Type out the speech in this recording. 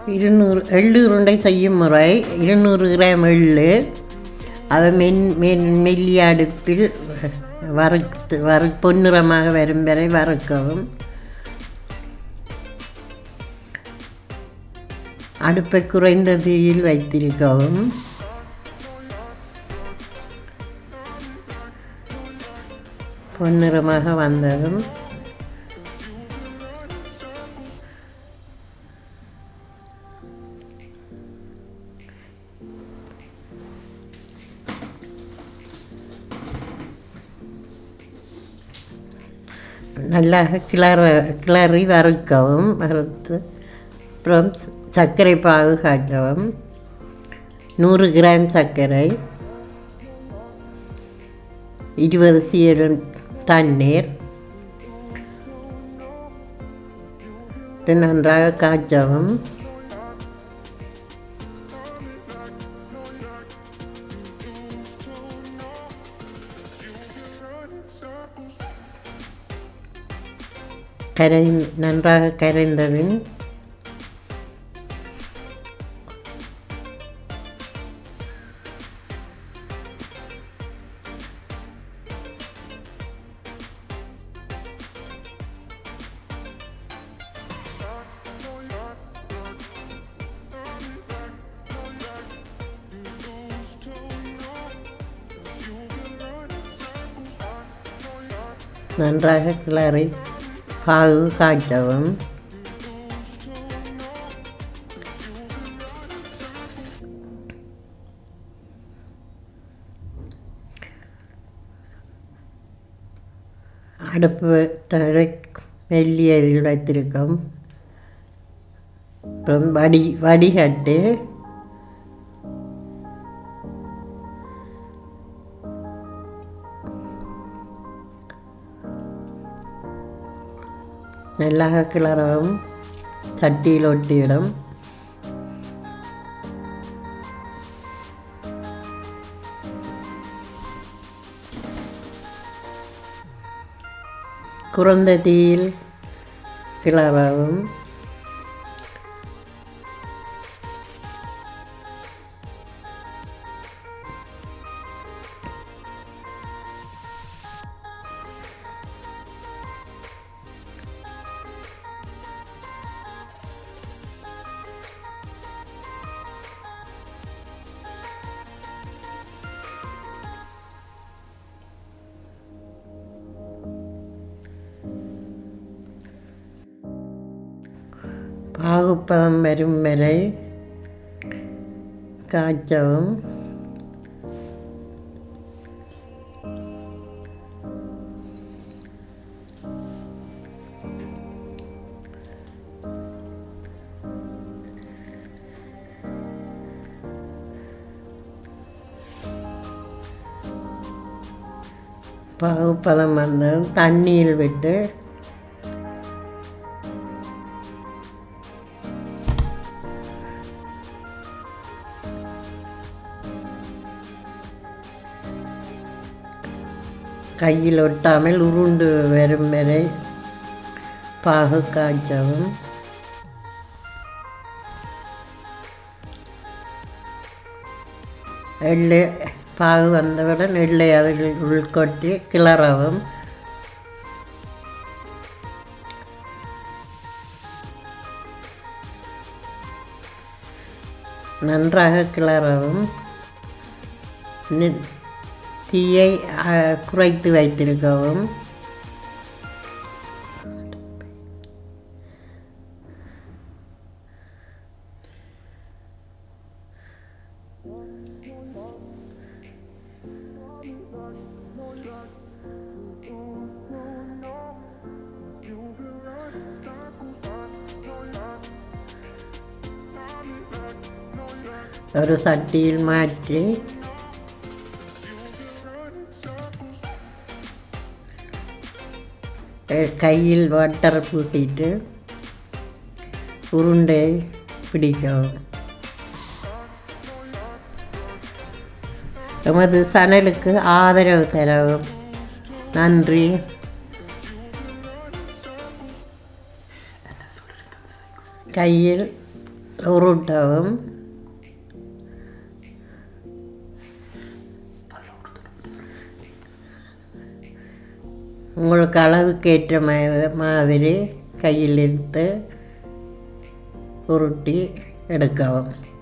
இருநூறு எள்ளு உருண்டை செய்யும் முறை இருநூறு கிராம் எள்ளு அதை மென் மென் மெல்லிய அடுப்பில் வறுத்து வறு பொன்னிறமாக வரும் வரை வறுக்கவும் அடுப்பை குறைந்த தீயில் வைத்திருக்கவும் பொன்னிறமாக வந்ததும் நல்லா கிளற கிளறி வறுக்கவும் வறுத்து அப்புறம் சர்க்கரை பாகு காய்ச்சவும் நூறு கிராம் சர்க்கரை இருபது சீரல் தண்ணீர் இது நன்றாக காய்ச்சவும் கரை நன்றாக கரைந்தபின் நன்றாக கிளறி பாகு காய்ச்சவும் அடுப்பு தரை மெல்லியதில் வைத்திருக்கோம் அப்புறம் வடி வடிகட்டு நல்லாக கிளறவும் சட்டியில் ஒட்டியிடும் குறைந்த தீயில் கிளறவும் பாகுப்பதம் வரும் வரை காய்ச்சவும் பாகுப்பதம் வந்து தண்ணியில் விட்டு கையில் ஒட்டாமல் உருண்டு வரும் வரை பாகு காய்ச்சவும் எள்ளு பாகு வந்தவுடன் எள்ளை அதில் உள்கொட்டி கிளறவும் நன்றாக கிளறவும் நி- தீயை அ, குறைத்து வைத்திருக்கவும் ஒரு சட்டியில் மாற்றி அஹ், கையில் வாட்டர் பூசிட்டு உருண்டை பிடிக்கவும் எமது சனலுக்கு ஆதரவு தரவும் நன்றி கையில் உருட்டவும் உங்களுக்கு அளவுக்கு ஏற்ற மா- மாதிரி கையில் எடுத்து உருட்டி எடுக்கவும்